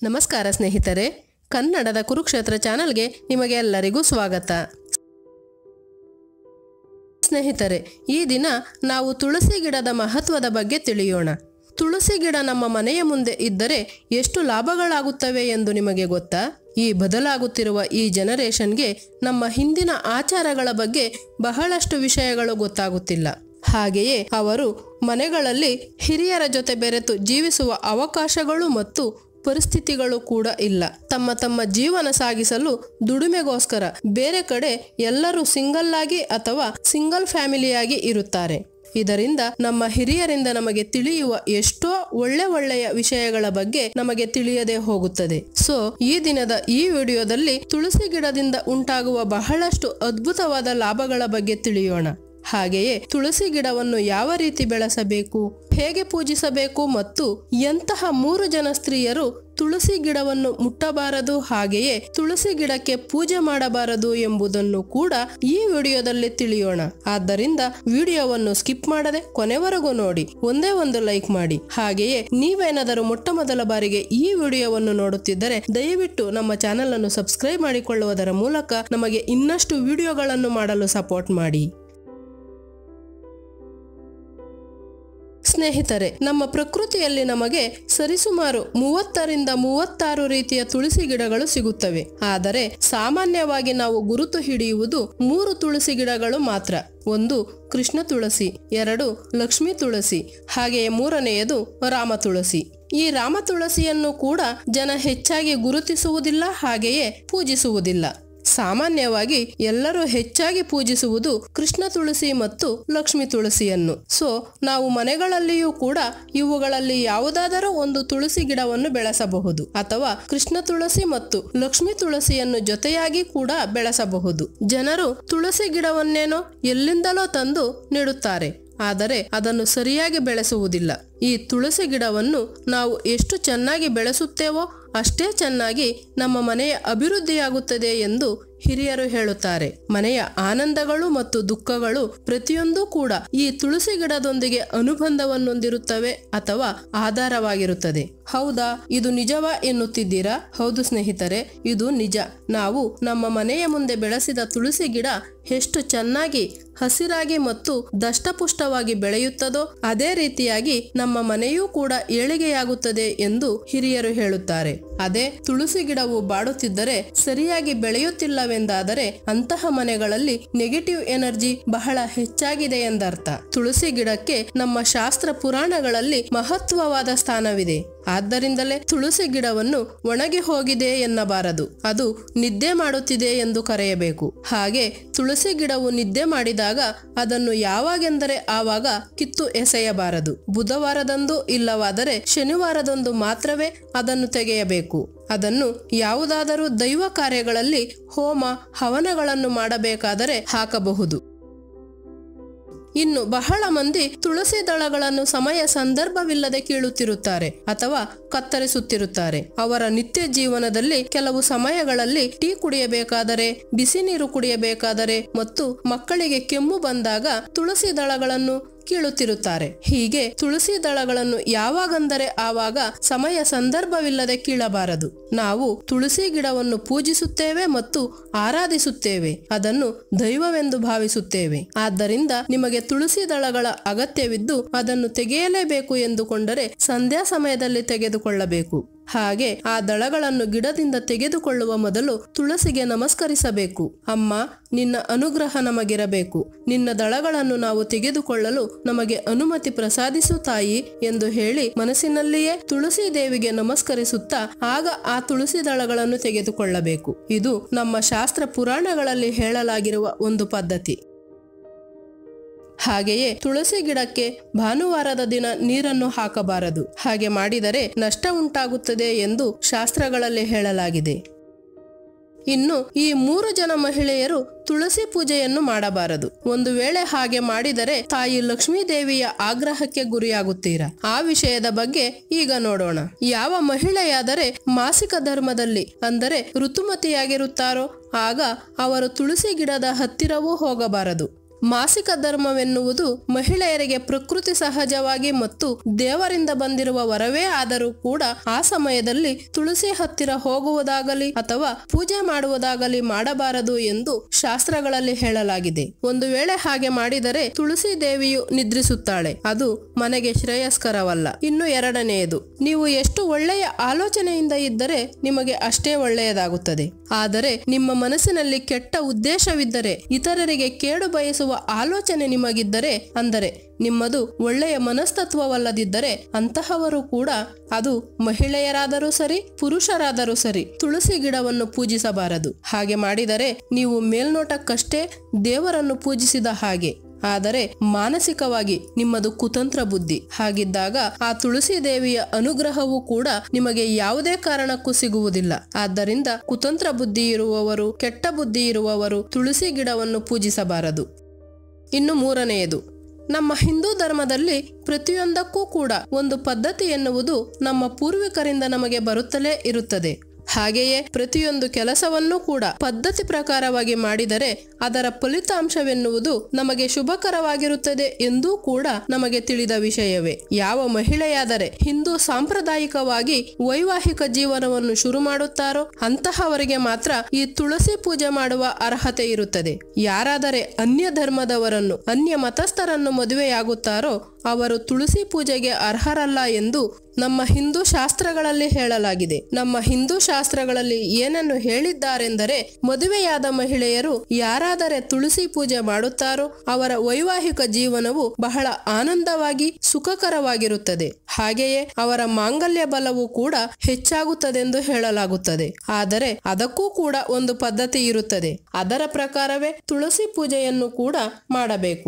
ನಮಸ್ಕಾರ ಸ್ನೇಹಿತರೆ ಕನ್ನಡದ ಕುರುಕ್ಷೇತ್ರ ಚಾನಲ್ಗೆ ನಿಮಗೆ ಎಲ್ಲರಿಗೂ ಸ್ವಾಗತ ಸ್ನೇಹಿತರೆ ಈ ದಿನ ನಾವು ತುಳಸಿ ಗಿಡದ ಮಹತ್ವದ ಬಗ್ಗೆ ತಿಳಿಯೋಣ ತುಳಸಿ ಗಿಡ ನಮ್ಮ ಮನೆಯ ಮುಂದೆ ಇದ್ದರೆ ಎಷ್ಟು ಲಾಭಗಳಾಗುತ್ತವೆ ಎಂದು ನಿಮಗೆ ಗೊತ್ತಾ ಈ ಬದಲಾಗುತ್ತಿರುವ ಈ ಜನರೇಷನ್ಗೆ ನಮ್ಮ ಹಿಂದಿನ ಆಚಾರಗಳ ಬಗ್ಗೆ ಬಹಳಷ್ಟು ವಿಷಯಗಳು ಗೊತ್ತಾಗುತ್ತಿಲ್ಲ ಹಾಗೆಯೇ ಅವರು ಮನೆಗಳಲ್ಲಿ ಹಿರಿಯರ ಜೊತೆ ಬೆರೆತು ಜೀವಿಸುವ ಅವಕಾಶಗಳು ಮತ್ತು ಪರಿಸ್ಥಿತಿಗಳು ಕೂಡ ಇಲ್ಲ ತಮ್ಮ ತಮ್ಮ ಜೀವನ ಸಾಗಿಸಲು ದುಡಿಮೆಗೋಸ್ಕರ ಬೇರೆ ಕಡೆ ಎಲ್ಲರೂ ಸಿಂಗಲ್ ಆಗಿ ಅಥವಾ ಸಿಂಗಲ್ ಫ್ಯಾಮಿಲಿಯಾಗಿ ಇರುತ್ತಾರೆ ಇದರಿಂದ ನಮ್ಮ ಹಿರಿಯರಿಂದ ನಮಗೆ ತಿಳಿಯುವ ಎಷ್ಟೋ ಒಳ್ಳೆ ಒಳ್ಳೆಯ ವಿಷಯಗಳ ಬಗ್ಗೆ ನಮಗೆ ತಿಳಿಯದೆ ಹೋಗುತ್ತದೆ ಸೊ ಈ ದಿನದ ಈ ವಿಡಿಯೋದಲ್ಲಿ ತುಳಸಿ ಗಿಡದಿಂದ ಉಂಟಾಗುವ ಬಹಳಷ್ಟು ಅದ್ಭುತವಾದ ಲಾಭಗಳ ಬಗ್ಗೆ ತಿಳಿಯೋಣ ಹಾಗೆಯೇ ತುಳಸಿ ಗಿಡವನ್ನು ಯಾವ ರೀತಿ ಬೆಳೆಸಬೇಕು ಹೇಗೆ ಪೂಜಿಸಬೇಕು ಮತ್ತು ಎಂತಹ ಮೂರು ಜನ ಸ್ತ್ರೀಯರು ತುಳಸಿ ಗಿಡವನ್ನು ಮುಟ್ಟಬಾರದು ಹಾಗೆಯೇ ತುಳಸಿ ಗಿಡಕ್ಕೆ ಪೂಜೆ ಮಾಡಬಾರದು ಎಂಬುದನ್ನು ಕೂಡ ಈ ವಿಡಿಯೋದಲ್ಲಿ ತಿಳಿಯೋಣ ಆದ್ದರಿಂದ ವಿಡಿಯೋವನ್ನು ಸ್ಕಿಪ್ ಮಾಡದೆ ಕೊನೆವರೆಗೂ ನೋಡಿ ಒಂದೇ ಒಂದು ಲೈಕ್ ಮಾಡಿ ಹಾಗೆಯೇ ನೀವೇನಾದರೂ ಮೊಟ್ಟ ಮೊದಲ ಬಾರಿಗೆ ಈ ವಿಡಿಯೋವನ್ನು ನೋಡುತ್ತಿದ್ದರೆ ದಯವಿಟ್ಟು ನಮ್ಮ ಚಾನೆಲ್ ಅನ್ನು ಸಬ್ಸ್ಕ್ರೈಬ್ ಮಾಡಿಕೊಳ್ಳುವುದರ ಮೂಲಕ ನಮಗೆ ಇನ್ನಷ್ಟು ವಿಡಿಯೋಗಳನ್ನು ಮಾಡಲು ಸಪೋರ್ಟ್ ಮಾಡಿ ಸ್ನೇಹಿತರೆ ನಮ್ಮ ಪ್ರಕೃತಿಯಲ್ಲಿ ನಮಗೆ ಸರಿಸುಮಾರು ಮೂವತ್ತರಿಂದ ಮೂವತ್ತಾರು ರೀತಿಯ ತುಳಸಿ ಗಿಡಗಳು ಸಿಗುತ್ತವೆ ಆದರೆ ಸಾಮಾನ್ಯವಾಗಿ ನಾವು ಗುರುತು ಹಿಡಿಯುವುದು ಮೂರು ತುಳಸಿ ಗಿಡಗಳು ಮಾತ್ರ ಒಂದು ಕೃಷ್ಣ ತುಳಸಿ ಎರಡು ಲಕ್ಷ್ಮೀ ತುಳಸಿ ಹಾಗೆಯೇ ಮೂರನೆಯದು ರಾಮ ತುಳಸಿ ಈ ರಾಮ ತುಳಸಿಯನ್ನು ಕೂಡ ಜನ ಹೆಚ್ಚಾಗಿ ಗುರುತಿಸುವುದಿಲ್ಲ ಹಾಗೆಯೇ ಪೂಜಿಸುವುದಿಲ್ಲ ಸಾಮಾನ್ಯವಾಗಿ ಎಲ್ಲರೂ ಹೆಚ್ಚಾಗಿ ಪೂಜಿಸುವುದು ಕೃಷ್ಣ ತುಳಸಿ ಮತ್ತು ಲಕ್ಷ್ಮಿ ತುಳಸಿಯನ್ನು ಸೊ ನಾವು ಮನೆಗಳಲ್ಲಿಯೂ ಕೂಡ ಇವುಗಳಲ್ಲಿ ಯಾವುದಾದರೂ ಒಂದು ತುಳಸಿ ಗಿಡವನ್ನು ಬೆಳೆಸಬಹುದು ಅಥವಾ ಕೃಷ್ಣ ತುಳಸಿ ಮತ್ತು ಲಕ್ಷ್ಮಿ ತುಳಸಿಯನ್ನು ಜೊತೆಯಾಗಿ ಕೂಡ ಬೆಳೆಸಬಹುದು ಜನರು ತುಳಸಿ ಗಿಡವನ್ನೇನೋ ಎಲ್ಲಿಂದಲೋ ತಂದು ನೆಡುತ್ತಾರೆ ಆದರೆ ಅದನ್ನು ಸರಿಯಾಗಿ ಬೆಳೆಸುವುದಿಲ್ಲ ಈ ತುಳಸಿ ಗಿಡವನ್ನು ನಾವು ಎಷ್ಟು ಚೆನ್ನಾಗಿ ಬೆಳೆಸುತ್ತೇವೋ ಅಷ್ಟೇ ಚೆನ್ನಾಗಿ ನಮ್ಮ ಮನೆಯ ಅಭಿವೃದ್ಧಿಯಾಗುತ್ತದೆ ಎಂದು ಹಿರಿಯರು ಹೇಳುತ್ತಾರೆ ಮನೆಯ ಆನಂದಗಳು ಮತ್ತು ದುಃಖಗಳು ಪ್ರತಿಯೊಂದೂ ಕೂಡ ಈ ತುಳಸಿ ಗಿಡದೊಂದಿಗೆ ಅನುಬಂಧವನ್ನೊಂದಿರುತ್ತವೆ ಅಥವಾ ಆಧಾರವಾಗಿರುತ್ತದೆ ಹೌದಾ ಇದು ನಿಜವಾ ಎನ್ನುತ್ತಿದ್ದೀರಾ ಹೌದು ಸ್ನೇಹಿತರೆ ಇದು ನಿಜ ನಾವು ನಮ್ಮ ಮನೆಯ ಮುಂದೆ ಬೆಳೆಸಿದ ತುಳಸಿ ಗಿಡ ಎಷ್ಟು ಚೆನ್ನಾಗಿ ಹಸಿರಾಗಿ ಮತ್ತು ದಷ್ಟಪುಷ್ಟವಾಗಿ ಬೆಳೆಯುತ್ತದೋ ಅದೇ ರೀತಿಯಾಗಿ ನಮ್ಮ ಮನೆಯೂ ಕೂಡ ಏಳಿಗೆಯಾಗುತ್ತದೆ ಎಂದು ಹಿರಿಯರು ಹೇಳುತ್ತಾರೆ ಅದೇ ತುಳಸಿ ಗಿಡವು ಬಾಡುತ್ತಿದ್ದರೆ ಸರಿಯಾಗಿ ಬೆಳೆಯುತ್ತಿಲ್ಲವೆಂದಾದರೆ ಅಂತಹ ಮನೆಗಳಲ್ಲಿ ನೆಗೆಟಿವ್ ಎನರ್ಜಿ ಬಹಳ ಹೆಚ್ಚಾಗಿದೆ ಎಂದರ್ಥ ತುಳಸಿ ಗಿಡಕ್ಕೆ ನಮ್ಮ ಶಾಸ್ತ್ರ ಪುರಾಣಗಳಲ್ಲಿ ಮಹತ್ವವಾದ ಸ್ಥಾನವಿದೆ ಆದ್ದರಿಂದಲೇ ತುಳಸಿ ಗಿಡವನ್ನು ಒಣಗಿ ಹೋಗಿದೆ ಎನ್ನಬಾರದು ಅದು ನಿದ್ದೆ ಮಾಡುತ್ತಿದೆ ಎಂದು ಕರೆಯಬೇಕು ಹಾಗೆ ತುಳಸಿ ಗಿಡವು ನಿದ್ದೆ ಮಾಡಿದಾಗ ಅದನ್ನು ಯಾವಾಗೆಂದರೆ ಆವಾಗ ಕಿತ್ತು ಎಸೆಯಬಾರದು ಬುಧವಾರದಂದು ಇಲ್ಲವಾದರೆ ಶನಿವಾರದಂದು ಮಾತ್ರವೇ ಅದನ್ನು ತೆಗೆಯಬೇಕು ಅದನ್ನು ಯಾವುದಾದರೂ ದೈವ ಕಾರ್ಯಗಳಲ್ಲಿ ಹೋಮ ಹವನಗಳನ್ನು ಮಾಡಬೇಕಾದರೆ ಹಾಕಬಹುದು ಇನ್ನು ಬಹಳ ಮಂದಿ ತುಳಸಿ ದಳಗಳನ್ನು ಸಮಯ ಸಂದರ್ಭವಿಲ್ಲದೆ ಕೀಳುತ್ತಿರುತ್ತಾರೆ ಅಥವಾ ಕತ್ತರಿಸುತ್ತಿರುತ್ತಾರೆ ಅವರ ನಿತ್ಯ ಜೀವನದಲ್ಲಿ ಕೆಲವು ಸಮಯಗಳಲ್ಲಿ ಟೀ ಕುಡಿಯಬೇಕಾದರೆ ಬಿಸಿ ನೀರು ಕುಡಿಯಬೇಕಾದರೆ ಮತ್ತು ಮಕ್ಕಳಿಗೆ ಕೆಮ್ಮು ಬಂದಾಗ ತುಳಸಿ ದಳಗಳನ್ನು ಕೀಳುತ್ತಿರುತ್ತಾರೆ ಹೀಗೆ ತುಳಸಿ ದಳಗಳನ್ನು ಯಾವಾಗಂದರೆ ಆವಾಗ ಸಮಯ ಸಂದರ್ಭವಿಲ್ಲದೆ ಕೀಳಬಾರದು ನಾವು ತುಳಸಿ ಗಿಡವನ್ನು ಪೂಜಿಸುತ್ತೇವೆ ಮತ್ತು ಆರಾಧಿಸುತ್ತೇವೆ ಅದನ್ನು ದೈವವೆಂದು ಭಾವಿಸುತ್ತೇವೆ ಆದ್ದರಿಂದ ನಿಮಗೆ ತುಳಸಿ ದಳಗಳ ಅಗತ್ಯವಿದ್ದು ಅದನ್ನು ತೆಗೆಯಲೇಬೇಕು ಎಂದುಕೊಂಡರೆ ಸಂಧ್ಯಾ ಸಮಯದಲ್ಲಿ ತೆಗೆದುಕೊಳ್ಳಬೇಕು ಹಾಗೆ ಆ ದಳಗಳನ್ನು ಗಿಡದಿಂದ ತೆಗೆದುಕೊಳ್ಳುವ ಮೊದಲು ತುಳಸಿಗೆ ನಮಸ್ಕರಿಸಬೇಕು ಅಮ್ಮ ನಿನ್ನ ಅನುಗ್ರಹ ನಮಗಿರಬೇಕು ನಿನ್ನ ದಳಗಳನ್ನು ನಾವು ತೆಗೆದುಕೊಳ್ಳಲು ನಮಗೆ ಅನುಮತಿ ಪ್ರಸಾದಿಸು ತಾಯಿ ಎಂದು ಹೇಳಿ ಮನಸ್ಸಿನಲ್ಲಿಯೇ ತುಳಸಿ ದೇವಿಗೆ ನಮಸ್ಕರಿಸುತ್ತಾ ಆಗ ಆ ತುಳಸಿ ದಳಗಳನ್ನು ತೆಗೆದುಕೊಳ್ಳಬೇಕು ಇದು ನಮ್ಮ ಶಾಸ್ತ್ರ ಪುರಾಣಗಳಲ್ಲಿ ಹೇಳಲಾಗಿರುವ ಒಂದು ಪದ್ಧತಿ ಹಾಗೆಯೇ ತುಳಸಿ ಗಿಡಕ್ಕೆ ಭಾನುವಾರದ ದಿನ ನೀರನ್ನು ಹಾಕಬಾರದು ಹಾಗೆ ಮಾಡಿದರೆ ನಷ್ಟ ಉಂಟಾಗುತ್ತದೆ ಎಂದು ಶಾಸ್ತ್ರಗಳಲ್ಲಿ ಹೇಳಲಾಗಿದೆ ಇನ್ನು ಈ ಮೂರು ಜನ ಮಹಿಳೆಯರು ತುಳಸಿ ಪೂಜೆಯನ್ನು ಮಾಡಬಾರದು ಒಂದು ವೇಳೆ ಹಾಗೆ ಮಾಡಿದರೆ ತಾಯಿ ಲಕ್ಷ್ಮೀ ದೇವಿಯ ಆಗ್ರಹಕ್ಕೆ ಗುರಿಯಾಗುತ್ತೀರಾ ಆ ವಿಷಯದ ಬಗ್ಗೆ ಈಗ ನೋಡೋಣ ಯಾವ ಮಹಿಳೆಯಾದರೆ ಮಾಸಿಕ ಧರ್ಮದಲ್ಲಿ ಅಂದರೆ ಋತುಮತಿಯಾಗಿರುತ್ತಾರೋ ಆಗ ಅವರು ತುಳಸಿ ಗಿಡದ ಹತ್ತಿರವೂ ಹೋಗಬಾರದು ಮಾಸಿಕ ಧರ್ಮವೆನ್ನುವುದು ಮಹಿಳೆಯರಿಗೆ ಪ್ರಕೃತಿ ಸಹಜವಾಗಿ ಮತ್ತು ದೇವರಿಂದ ಬಂದಿರುವ ವರವೇ ಆದರೂ ಕೂಡ ಆ ಸಮಯದಲ್ಲಿ ತುಳಸಿ ಹತ್ತಿರ ಹೋಗುವುದಾಗಲಿ ಅಥವಾ ಪೂಜೆ ಮಾಡುವುದಾಗಲಿ ಮಾಡಬಾರದು ಎಂದು ಶಾಸ್ತ್ರಗಳಲ್ಲಿ ಹೇಳಲಾಗಿದೆ ಒಂದು ವೇಳೆ ಹಾಗೆ ಮಾಡಿದರೆ ತುಳಸಿ ದೇವಿಯು ನಿದ್ರಿಸುತ್ತಾಳೆ ಅದು ಮನೆಗೆ ಶ್ರೇಯಸ್ಕರವಲ್ಲ ಇನ್ನು ಎರಡನೆಯದು ನೀವು ಎಷ್ಟು ಒಳ್ಳೆಯ ಆಲೋಚನೆಯಿಂದ ಇದ್ದರೆ ನಿಮಗೆ ಅಷ್ಟೇ ಒಳ್ಳೆಯದಾಗುತ್ತದೆ ಆದರೆ ನಿಮ್ಮ ಮನಸ್ಸಿನಲ್ಲಿ ಕೆಟ್ಟ ಉದ್ದೇಶವಿದ್ದರೆ ಇತರರಿಗೆ ಕೇಡು ಬಯಸುವ ಆಲೋಚನೆ ನಿಮಗಿದ್ದರೆ ಅಂದರೆ ನಿಮ್ಮದು ಒಳ್ಳೆಯ ಮನಸ್ತತ್ವವಲ್ಲದಿದ್ದರೆ ಅಂತಹವರು ಕೂಡ ಅದು ಮಹಿಳೆಯರಾದರೂ ಸರಿ ಪುರುಷರಾದರೂ ಸರಿ ತುಳಸಿ ಗಿಡವನ್ನು ಪೂಜಿಸಬಾರದು ಹಾಗೆ ಮಾಡಿದರೆ ನೀವು ಮೇಲ್ನೋಟಕ್ಕಷ್ಟೇ ದೇವರನ್ನು ಪೂಜಿಸಿದ ಹಾಗೆ ಆದರೆ ಮಾನಸಿಕವಾಗಿ ನಿಮ್ಮದು ಕುತಂತ್ರ ಬುದ್ಧಿ ಹಾಗಿದ್ದಾಗ ಆ ತುಳಸಿ ದೇವಿಯ ಅನುಗ್ರಹವೂ ಕೂಡ ನಿಮಗೆ ಯಾವುದೇ ಕಾರಣಕ್ಕೂ ಸಿಗುವುದಿಲ್ಲ ಆದ್ದರಿಂದ ಕುತಂತ್ರ ಬುದ್ಧಿ ಇರುವವರು ಕೆಟ್ಟ ಬುದ್ಧಿ ಇರುವವರು ತುಳಸಿ ಗಿಡವನ್ನು ಪೂಜಿಸಬಾರದು ಇನ್ನು ಮೂರನೆಯದು ನಮ್ಮ ಹಿಂದೂ ಧರ್ಮದಲ್ಲಿ ಪ್ರತಿಯೊಂದಕ್ಕೂ ಕೂಡ ಒಂದು ಪದ್ಧತಿ ಎನ್ನುವುದು ನಮ್ಮ ಪೂರ್ವಿಕರಿಂದ ನಮಗೆ ಬರುತ್ತಲೇ ಇರುತ್ತದೆ ಹಾಗೆಯೇ ಪ್ರತಿಯೊಂದು ಕೆಲಸವನ್ನೂ ಕೂಡ ಪದ್ಧತಿ ಪ್ರಕಾರವಾಗಿ ಮಾಡಿದರೆ ಅದರ ಫಲಿತಾಂಶವೆನ್ನುವುದು ನಮಗೆ ಶುಭಕರವಾಗಿರುತ್ತದೆ ಎಂದೂ ಕೂಡ ನಮಗೆ ತಿಳಿದ ವಿಷಯವೇ ಯಾವ ಮಹಿಳೆಯಾದರೆ ಹಿಂದೂ ಸಾಂಪ್ರದಾಯಿಕವಾಗಿ ವೈವಾಹಿಕ ಜೀವನವನ್ನು ಶುರು ಮಾಡುತ್ತಾರೋ ಅಂತಹವರಿಗೆ ಮಾತ್ರ ಈ ತುಳಸಿ ಪೂಜೆ ಮಾಡುವ ಅರ್ಹತೆ ಇರುತ್ತದೆ ಯಾರಾದರೆ ಅನ್ಯ ಧರ್ಮದವರನ್ನು ಅನ್ಯ ಮತಸ್ಥರನ್ನು ಮದುವೆಯಾಗುತ್ತಾರೋ ಅವರು ತುಳಸಿ ಪೂಜೆಗೆ ಅರ್ಹರಲ್ಲ ಎಂದು ನಮ್ಮ ಹಿಂದೂ ಶಾಸ್ತ್ರಗಳಲ್ಲಿ ಹೇಳಲಾಗಿದೆ ನಮ್ಮ ಹಿಂದೂ ಶಾಸ್ತ್ರಗಳಲ್ಲಿ ಏನನ್ನು ಹೇಳಿದ್ದಾರೆಂದರೆ ಮದುವೆಯಾದ ಮಹಿಳೆಯರು ಯಾರಾದರೆ ತುಳಸಿ ಪೂಜೆ ಮಾಡುತ್ತಾರೋ ಅವರ ವೈವಾಹಿಕ ಜೀವನವು ಬಹಳ ಆನಂದವಾಗಿ ಸುಖಕರವಾಗಿರುತ್ತದೆ ಹಾಗೆಯೇ ಅವರ ಮಾಂಗಲ್ಯ ಬಲವು ಕೂಡ ಹೆಚ್ಚಾಗುತ್ತದೆಂದು ಹೇಳಲಾಗುತ್ತದೆ ಆದರೆ ಅದಕ್ಕೂ ಕೂಡ ಒಂದು ಪದ್ಧತಿ ಇರುತ್ತದೆ ಅದರ ಪ್ರಕಾರವೇ ತುಳಸಿ ಪೂಜೆಯನ್ನು ಕೂಡ ಮಾಡಬೇಕು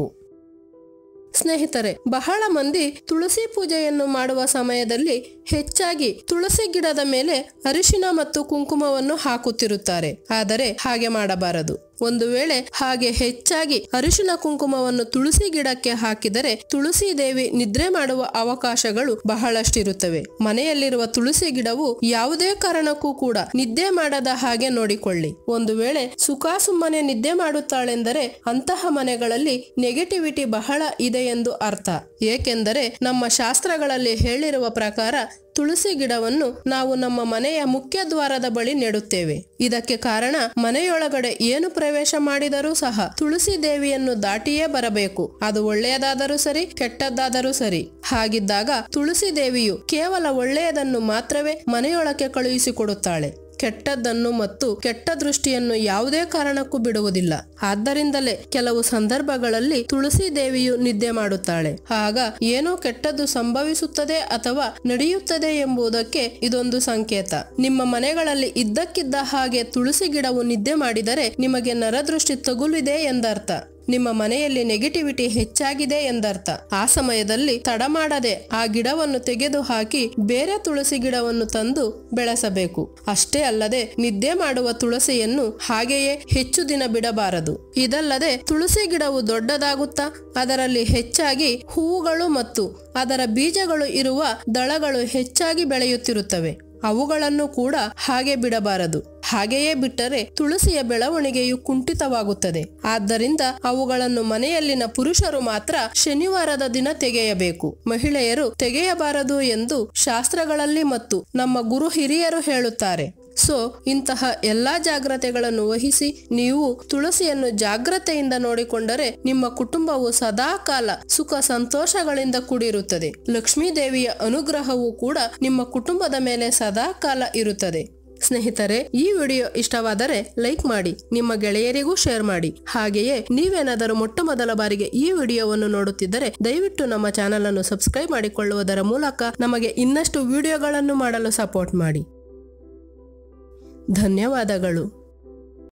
ಸ್ನೇಹಿತರೆ ಬಹಳ ಮಂದಿ ತುಳಸಿ ಪೂಜೆಯನ್ನು ಮಾಡುವ ಸಮಯದಲ್ಲಿ ಹೆಚ್ಚಾಗಿ ತುಳಸಿ ಗಿಡದ ಮೇಲೆ ಅರಿಶಿನ ಮತ್ತು ಕುಂಕುಮವನ್ನು ಹಾಕುತ್ತಿರುತ್ತಾರೆ ಆದರೆ ಹಾಗೆ ಮಾಡಬಾರದು ಒಂದು ವೇಳೆ ಹಾಗೆ ಹೆಚ್ಚಾಗಿ ಅರಿಶಿನ ಕುಂಕುಮವನ್ನು ತುಳಸಿ ಗಿಡಕ್ಕೆ ಹಾಕಿದರೆ ತುಳಸಿ ದೇವಿ ನಿದ್ರೆ ಮಾಡುವ ಅವಕಾಶಗಳು ಬಹಳಷ್ಟಿರುತ್ತವೆ ಮನೆಯಲ್ಲಿರುವ ತುಳಸಿ ಗಿಡವು ಯಾವುದೇ ಕಾರಣಕ್ಕೂ ಕೂಡ ನಿದ್ದೆ ಮಾಡದ ಹಾಗೆ ನೋಡಿಕೊಳ್ಳಿ ಒಂದು ವೇಳೆ ಸುಖಾಸುಮ್ಮನೆ ನಿದ್ದೆ ಮಾಡುತ್ತಾಳೆಂದರೆ ಅಂತಹ ಮನೆಗಳಲ್ಲಿ ನೆಗೆಟಿವಿಟಿ ಬಹಳ ಇದೆ ಎಂದು ಅರ್ಥ ಏಕೆಂದರೆ ನಮ್ಮ ಶಾಸ್ತ್ರಗಳಲ್ಲಿ ಹೇಳಿರುವ ಪ್ರಕಾರ ತುಳಸಿ ಗಿಡವನ್ನು ನಾವು ನಮ್ಮ ಮನೆಯ ಮುಖ್ಯ ದ್ವಾರದ ಬಳಿ ನೆಡುತ್ತೇವೆ ಇದಕ್ಕೆ ಕಾರಣ ಮನೆಯೊಳಗಡೆ ಏನು ಪ್ರವೇಶ ಮಾಡಿದರೂ ಸಹ ತುಳಸಿ ದೇವಿಯನ್ನು ದಾಟಿಯೇ ಬರಬೇಕು ಅದು ಒಳ್ಳೆಯದಾದರೂ ಸರಿ ಕೆಟ್ಟದ್ದಾದರೂ ಸರಿ ಹಾಗಿದ್ದಾಗ ತುಳಸಿ ದೇವಿಯು ಕೇವಲ ಒಳ್ಳೆಯದನ್ನು ಮಾತ್ರವೇ ಮನೆಯೊಳಕ್ಕೆ ಕಳುಹಿಸಿಕೊಡುತ್ತಾಳೆ ಕೆಟ್ಟದ್ದನ್ನು ಮತ್ತು ಕೆಟ್ಟ ದೃಷ್ಟಿಯನ್ನು ಯಾವುದೇ ಕಾರಣಕ್ಕೂ ಬಿಡುವುದಿಲ್ಲ ಆದ್ದರಿಂದಲೇ ಕೆಲವು ಸಂದರ್ಭಗಳಲ್ಲಿ ತುಳಸಿ ದೇವಿಯು ನಿದ್ದೆ ಮಾಡುತ್ತಾಳೆ ಆಗ ಏನೋ ಕೆಟ್ಟದ್ದು ಸಂಭವಿಸುತ್ತದೆ ಅಥವಾ ನಡೆಯುತ್ತದೆ ಎಂಬುದಕ್ಕೆ ಇದೊಂದು ಸಂಕೇತ ನಿಮ್ಮ ಮನೆಗಳಲ್ಲಿ ಇದ್ದಕ್ಕಿದ್ದ ಹಾಗೆ ತುಳಸಿ ಗಿಡವು ನಿದ್ದೆ ಮಾಡಿದರೆ ನಿಮಗೆ ನರದೃಷ್ಟಿ ತಗುಲಿದೆ ಎಂದರ್ಥ ನಿಮ್ಮ ಮನೆಯಲ್ಲಿ ನೆಗೆಟಿವಿಟಿ ಹೆಚ್ಚಾಗಿದೆ ಎಂದರ್ಥ ಆ ಸಮಯದಲ್ಲಿ ತಡ ಮಾಡದೆ ಆ ಗಿಡವನ್ನು ತೆಗೆದು ಹಾಕಿ ಬೇರೆ ತುಳಸಿ ಗಿಡವನ್ನು ತಂದು ಬೆಳೆಸಬೇಕು ಅಷ್ಟೇ ಅಲ್ಲದೆ ನಿದ್ದೆ ಮಾಡುವ ತುಳಸಿಯನ್ನು ಹಾಗೆಯೇ ಹೆಚ್ಚು ದಿನ ಬಿಡಬಾರದು ಇದಲ್ಲದೆ ತುಳಸಿ ಗಿಡವು ದೊಡ್ಡದಾಗುತ್ತಾ ಅದರಲ್ಲಿ ಹೆಚ್ಚಾಗಿ ಹೂವುಗಳು ಮತ್ತು ಅದರ ಬೀಜಗಳು ಇರುವ ದಳಗಳು ಹೆಚ್ಚಾಗಿ ಬೆಳೆಯುತ್ತಿರುತ್ತವೆ ಅವುಗಳನ್ನು ಕೂಡ ಹಾಗೆ ಬಿಡಬಾರದು ಹಾಗೆಯೇ ಬಿಟ್ಟರೆ ತುಳಸಿಯ ಬೆಳವಣಿಗೆಯು ಕುಂಠಿತವಾಗುತ್ತದೆ ಆದ್ದರಿಂದ ಅವುಗಳನ್ನು ಮನೆಯಲ್ಲಿನ ಪುರುಷರು ಮಾತ್ರ ಶನಿವಾರದ ದಿನ ತೆಗೆಯಬೇಕು ಮಹಿಳೆಯರು ತೆಗೆಯಬಾರದು ಎಂದು ಶಾಸ್ತ್ರಗಳಲ್ಲಿ ಮತ್ತು ನಮ್ಮ ಗುರು ಹಿರಿಯರು ಹೇಳುತ್ತಾರೆ ಸೊ ಇಂತಹ ಎಲ್ಲಾ ಜಾಗ್ರತೆಗಳನ್ನು ವಹಿಸಿ ನೀವು ತುಳಸಿಯನ್ನು ಜಾಗ್ರತೆಯಿಂದ ನೋಡಿಕೊಂಡರೆ ನಿಮ್ಮ ಕುಟುಂಬವು ಸದಾ ಕಾಲ ಸುಖ ಸಂತೋಷಗಳಿಂದ ಕೂಡಿರುತ್ತದೆ ಲಕ್ಷ್ಮೀ ದೇವಿಯ ಅನುಗ್ರಹವೂ ಕೂಡ ನಿಮ್ಮ ಕುಟುಂಬದ ಮೇಲೆ ಸದಾ ಕಾಲ ಇರುತ್ತದೆ ಸ್ನೇಹಿತರೆ ಈ ವಿಡಿಯೋ ಇಷ್ಟವಾದರೆ ಲೈಕ್ ಮಾಡಿ ನಿಮ್ಮ ಗೆಳೆಯರಿಗೂ ಶೇರ್ ಮಾಡಿ ಹಾಗೆಯೇ ನೀವೇನಾದರೂ ಮೊಟ್ಟ ಮೊದಲ ಬಾರಿಗೆ ಈ ವಿಡಿಯೋವನ್ನು ನೋಡುತ್ತಿದ್ದರೆ ದಯವಿಟ್ಟು ನಮ್ಮ ಚಾನಲ್ ಅನ್ನು ಸಬ್ಸ್ಕ್ರೈಬ್ ಮಾಡಿಕೊಳ್ಳುವುದರ ಮೂಲಕ ನಮಗೆ ಇನ್ನಷ್ಟು ವಿಡಿಯೋಗಳನ್ನು ಮಾಡಲು ಸಪೋರ್ಟ್ ಮಾಡಿ ಧನ್ಯವಾದಗಳು